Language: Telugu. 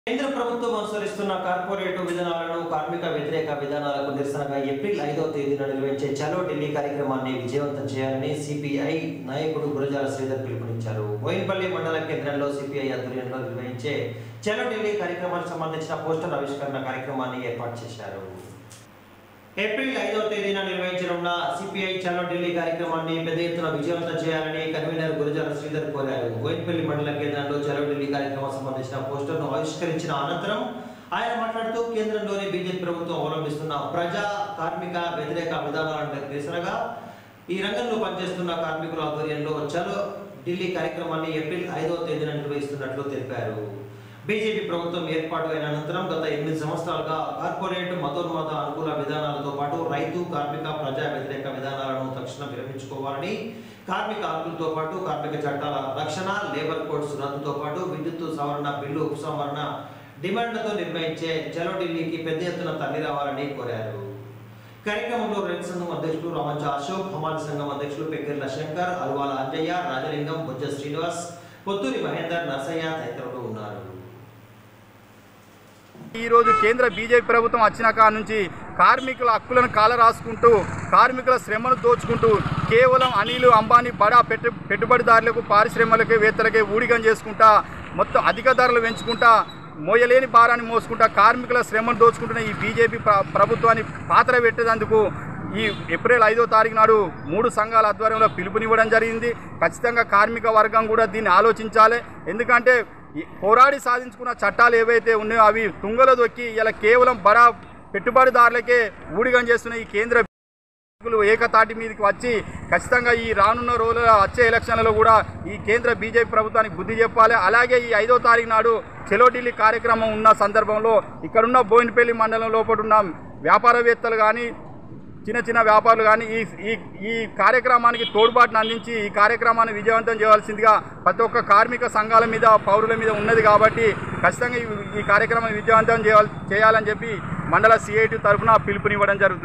కేంద్ర ప్రభుత్వం అనుసరిస్తున్న కార్పొరేట్ విధానాలను కార్మిక వ్యతిరేక విధానాలకు నిరసనగా ఏప్రిల్ ఐదవ తేదీన నిర్వహించే చలో ఢిల్లీ కార్యక్రమాన్ని విజయవంతం చేయాలని సిపిఐ నాయకుడు గురజాల శ్రీధర్ పిలుపునిచ్చారు బోయిన్పల్లి మండల కేంద్రంలో సిపిఐ ఆధ్వర్యంలో నిర్వహించే చలో ఢిల్లీ కార్యక్రమానికి సంబంధించిన పోస్టర్ ఆవిష్కరణ కార్యక్రమాన్ని ఏర్పాటు చేశారు ఏప్రిల్ ఐదవ తేదీన నిర్వహించనున్న సిపిఐ చలో ఢిల్లీ కార్యక్రమాన్ని పెద్ద ఎత్తున విజయవంతం చేయాలని కన్వీనర్ గురజాల శ్రీధర్ కోరారు బోయినపల్లి మండల కేంద్రంలో చలో ఢిల్లీ కార్యక్రమం సంబంధించిన పోస్టర్ను ఆవిష్కరించిన అనంతరం ఆయన మాట్లాడుతూ కేంద్రంలోని బీజేపీ ప్రభుత్వం అవలంబిస్తున్న ప్రజా కార్మిక వ్యతిరేక విధానాలను నిరసనగా ఈ రంగంలో పనిచేస్తున్న కార్మికుల ఆధ్వర్యంలో చలో ఢిల్లీ కార్యక్రమాన్ని ఏప్రిల్ ఐదవ తేదీన నిర్వహిస్తున్నట్లు తెలిపారు బీజేపీ ప్రభుత్వం ఏర్పాటు అయిన అనంతరం గత ఎనిమిది సంవత్సరాలుగా కార్పొరేట్ మతోన్మత అనుకూల విధానాలతో పాటు రైతు కార్మిక ప్రజా వ్యతిరేక విధానాలను తక్షణం విరమించుకోవాలని కార్మిక హక్కులతో పాటు కార్మిక చట్టాల రక్షణ లేబర్ కోడ్స్ రద్దుతో పాటు విద్యుత్ సవరణ బిల్లు ఉపసంహరణ డిమాండ్లతో నిర్వహించే చలో ఢిల్లీకి పెద్ద ఎత్తున తరలి రావాలని కోరారు కార్యక్రమంలో రైతు సంఘం అధ్యక్షులు రామంచ అశోక్ హమాల్ సంఘం అధ్యక్షులు పెక్కెర్ల శంకర్ అల్వాల అంజయ్య రాజలింగం బుజ్జ శ్రీనివాస్ పొత్తూరి మహేందర్ నర్సయ్య తదితరులు ఉన్నారు ఈరోజు కేంద్ర బీజేపీ ప్రభుత్వం వచ్చిన కాడ నుంచి కార్మికుల హక్కులను కాల రాసుకుంటూ కార్మికుల శ్రమను దోచుకుంటూ కేవలం అనిలు అంబానీ బడా పెట్టు పెట్టుబడిదారులకు పారిశ్రమలకే వేత్తలకే ఊడిగం చేసుకుంటా మొత్తం అధిక ధరలు పెంచుకుంటా మోయలేని భారాన్ని మోసుకుంటా కార్మికుల శ్రమను దోచుకుంటున్న ఈ బీజేపీ ప్ర- ప్రభుత్వాన్ని పాత్ర పెట్టేందుకు ఈ ఏప్రిల్ ఐదో తారీఖు నాడు మూడు సంఘాల ఆధ్వర్యంలో పిలుపునివ్వడం జరిగింది ఖచ్చితంగా కార్మిక వర్గం కూడా దీన్ని ఆలోచించాలి ఎందుకంటే ఈ పోరాడి సాధించుకున్న చట్టాలు ఏవైతే ఉన్నాయో అవి తుంగలో దొక్కి ఇలా కేవలం బడా పెట్టుబడిదారులకే ఊడిగం చేస్తున్న ఈ కేంద్ర నాయకులు ఏకతాటి మీదకి వచ్చి ఖచ్చితంగా ఈ రానున్న రోజుల వచ్చే ఎలక్షన్లలో కూడా ఈ కేంద్ర బీజేపీ ప్రభుత్వానికి బుద్ధి చెప్పాలి అలాగే ఈ ఐదో తారీఖు నాడు చెలో ఢిల్లీ కార్యక్రమం ఉన్న సందర్భంలో ఇక్కడున్న బోయినపల్లి మండలం లోపల ఉన్న వ్యాపారవేత్తలు కానీ చిన్న చిన్న వ్యాపారులు కానీ ఈ ఈ ఈ కార్యక్రమానికి తోడ్పాటును అందించి ఈ కార్యక్రమాన్ని విజయవంతం చేయవలసిందిగా ప్రతి ఒక్క కార్మిక సంఘాల మీద పౌరుల మీద ఉన్నది కాబట్టి ఖచ్చితంగా ఈ- ఈ కార్యక్రమం విజయవంతం చేయాలి చేయాలని చెప్పి మండల సిఐటి తరఫున పిలుపునివ్వడం జరుగుతుంది